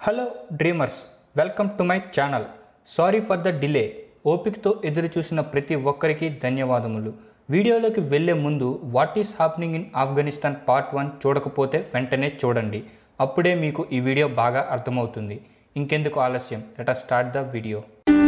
hello dreamers welcome to my channel sorry for the delay ఓపికతో ఎదురు చూసిన ప్రతి ఒక్కరికి ధన్యవాదములు వీడియోలోకి వెళ్ళే ముందు what is happening in Afghanistan part one చూడకపోతే వెంటనే చూడండి అప్పుడే మీకు ఈ వీడియో బాగా అర్థమవుతుంది ఇంకెందుకు ఆలస్యం let start the video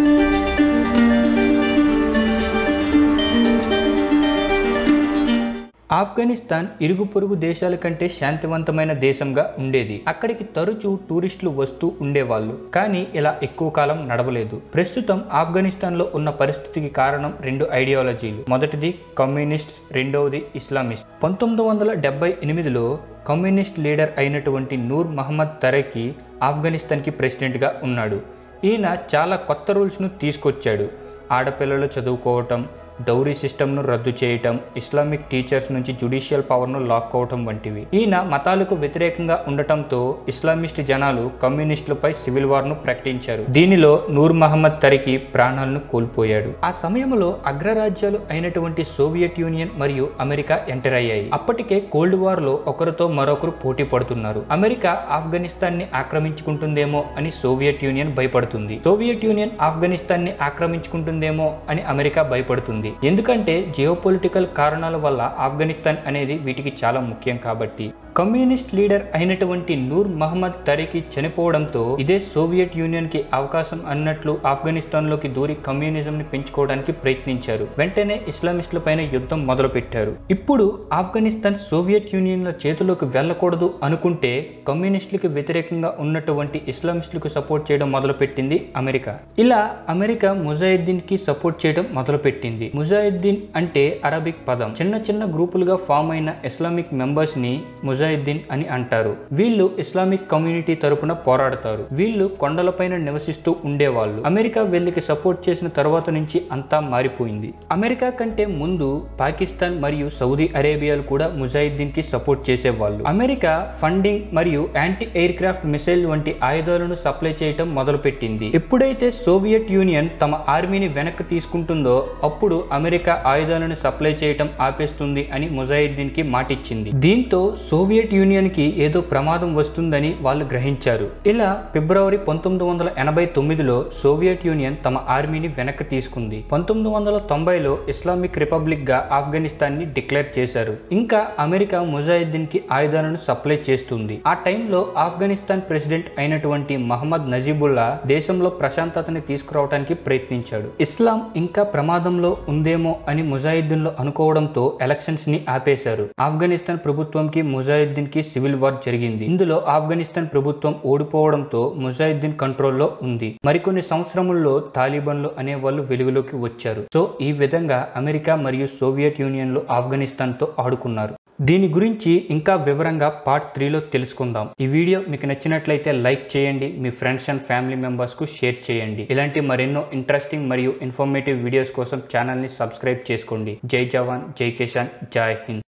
Afghanistan ఇరుగు పొరుగు దేశాల కంటే శాంతివంతమైన దేశంగా ఉండేది అక్కడికి తరచూ టూరిస్టులు వస్తూ ఉండేవాళ్ళు కానీ ఇలా ఎక్కువ కాలం నడవలేదు ప్రస్తుతం ఆఫ్ఘనిస్తాన్ లో ఉన్న పరిస్థితికి కారణం రెండు ఐడియాలజీలు మొదటిది కమ్యూనిస్ట్ రెండవది ఇస్లామిస్ట్ పంతొమ్మిది వందల డెబ్బై ఎనిమిదిలో కమ్యూనిస్ట్ లీడర్ అయినటువంటి నూర్ మహమ్మద్ తరకి ఆఫ్ఘనిస్తాన్కి ప్రెసిడెంట్గా ఉన్నాడు ఈయన చాలా కొత్త రూల్స్ను తీసుకొచ్చాడు ఆడపిల్లలు చదువుకోవటం డౌరీ సిస్టమ్ను రద్దు చేయటం ఇస్లామిక్ టీచర్స్ నుంచి జుడిషియల్ పవర్ను లాక్కోవటం వంటివి ఈయన మతాలకు వ్యతిరేకంగా ఉండటంతో ఇస్లామిస్ట్ జనాలు కమ్యూనిస్టులపై సివిల్ వార్ను ప్రకటించారు దీనిలో నూర్ మహమ్మద్ తరికి ప్రాణాలను కోల్పోయాడు ఆ సమయంలో అగ్రరాజ్యాలు అయినటువంటి సోవియట్ యూనియన్ మరియు అమెరికా ఎంటర్ అయ్యాయి అప్పటికే కోల్డ్ వార్ లో ఒకరితో మరొకరు పోటీ పడుతున్నారు అమెరికా ఆఫ్ఘనిస్తాన్ ని ఆక్రమించుకుంటుందేమో అని సోవియట్ యూనియన్ భయపడుతుంది సోవియట్ యూనియన్ ఆఫ్ఘనిస్తాన్ ని ఆక్రమించుకుంటుందేమో అని అమెరికా భయపడుతుంది ఎందుకంటే జియోపొలిటికల్ కారణాల వల్ల ఆఫ్ఘనిస్తాన్ అనేది వీటికి చాలా ముఖ్యం కాబట్టి కమ్యూనిస్ట్ లీడర్ అయినటువంటి నూర్ మహమ్మద్ తరికి చనిపోవడంతో ఇదే సోవియట్ యూనియన్ కి అవకాశం అన్నట్లు ఆఫ్ఘనిస్తాన్ లోకి దూరి కమ్యూనిజం ని పెంచుకోవడానికి ప్రయత్నించారు వెంటనే ఇస్లామిస్టుల పైన యుద్ధం మొదలుపెట్టారు ఇప్పుడు ఆఫ్ఘనిస్తాన్ సోవియట్ యూనియన్ల చేతిలోకి వెళ్ళకూడదు అనుకుంటే కమ్యూనిస్టులకు వ్యతిరేకంగా ఉన్నటువంటి ఇస్లామిస్టులకు సపోర్ట్ చేయడం మొదలుపెట్టింది అమెరికా ఇలా అమెరికా ముజాహిద్దీన్ కి సపోర్ట్ చేయడం మొదలుపెట్టింది ముజాహిద్దీన్ అంటే అరబిక్ పదం చిన్న చిన్న గ్రూపులుగా ఫామ్ అయిన ఇస్లామిక్ మెంబర్స్ ని ముజాహిద్దీన్ అని అంటారు వీళ్ళు ఇస్లామిక్ కమ్యూనిటీ తరపున పోరాడతారు వీళ్ళు కొండలపైన నివసిస్తూ ఉండేవాళ్ళు అమెరికా వీళ్ళకి సపోర్ట్ చేసిన తర్వాత నుంచి అంతా మారిపోయింది అమెరికా కంటే ముందు పాకిస్తాన్ మరియు సౌదీ అరేబియాలు కూడా ముజాహిద్దీన్ కి సపోర్ట్ చేసేవాళ్ళు అమెరికా ఫండింగ్ మరియు యాంటీ ఎయిర్ క్రాఫ్ట్ మిసైల్ వంటి ఆయుధాలను సప్లై చేయటం మొదలుపెట్టింది ఎప్పుడైతే సోవియట్ యూనియన్ తమ ఆర్మీని వెనక్కి తీసుకుంటుందో అప్పుడు అమెరికా ఆయుధాలను సప్లై చేయటం ఆపేస్తుంది అని ముజాహిద్దీన్ కి మాటిచ్చింది దీంతో సోవియట్ యూనియన్ కి ఏదో ప్రమాదం వస్తుందని వాళ్ళు గ్రహించారు ఇలా ఫిబ్రవరి పంతొమ్మిది వందల ఎనభై తొమ్మిదిలో సోవియట్ యూనియన్ తమ ఆర్మీని వెనక్కి తీసుకుంది పంతొమ్మిది వందల తొంభైలో ఇస్లామిక్ రిపబ్లిక్ గా ఆఫ్ఘనిస్తాన్ ని డిక్లేర్ చేశారు ఇంకా అమెరికా ముజాహిద్దీన్ కి ఆయుధాలను సప్లై చేస్తుంది ఆ టైంలో ఆఫ్ఘనిస్తాన్ ప్రెసిడెంట్ అయినటువంటి మహమ్మద్ నజీబుల్లా దేశంలో ప్రశాంతతని తీసుకురావడానికి ప్రయత్నించాడు ఇస్లాం ఇంకా ప్రమాదంలో ఉందేమో అని ముజాహిద్దీన్ లో అనుకోవడంతో ఎలక్షన్స్ ని ఆపేశారు ఆఫ్ఘనిస్తాన్ ప్రభుత్వంకి ముజాహిద్దీన్ కి సివిల్ వార్ జరిగింది ఇందులో ఆఫ్ఘనిస్తాన్ ప్రభుత్వం ఓడిపోవడంతో ముజాహిద్దీన్ కంట్రోల్లో ఉంది మరికొన్ని సంవత్సరముల్లో తాలిబాన్లు అనే వాళ్ళు వెలుగులోకి వచ్చారు సో ఈ విధంగా అమెరికా మరియు సోవియట్ యూనియన్లు ఆఫ్ఘనిస్తాన్ తో ఆడుకున్నారు దీని గురించి ఇంకా వివరంగా పార్ట్ త్రీలో తెలుసుకుందాం ఈ వీడియో మీకు నచ్చినట్లయితే లైక్ చేయండి మీ ఫ్రెండ్స్ అండ్ ఫ్యామిలీ మెంబర్స్ కు షేర్ చేయండి ఇలాంటి మరెన్నో ఇంట్రెస్టింగ్ మరియు ఇన్ఫర్మేటివ్ వీడియోస్ కోసం ఛానల్ ని సబ్స్క్రైబ్ చేసుకోండి జై జవాన్ జై కిషాన్ జై హింద్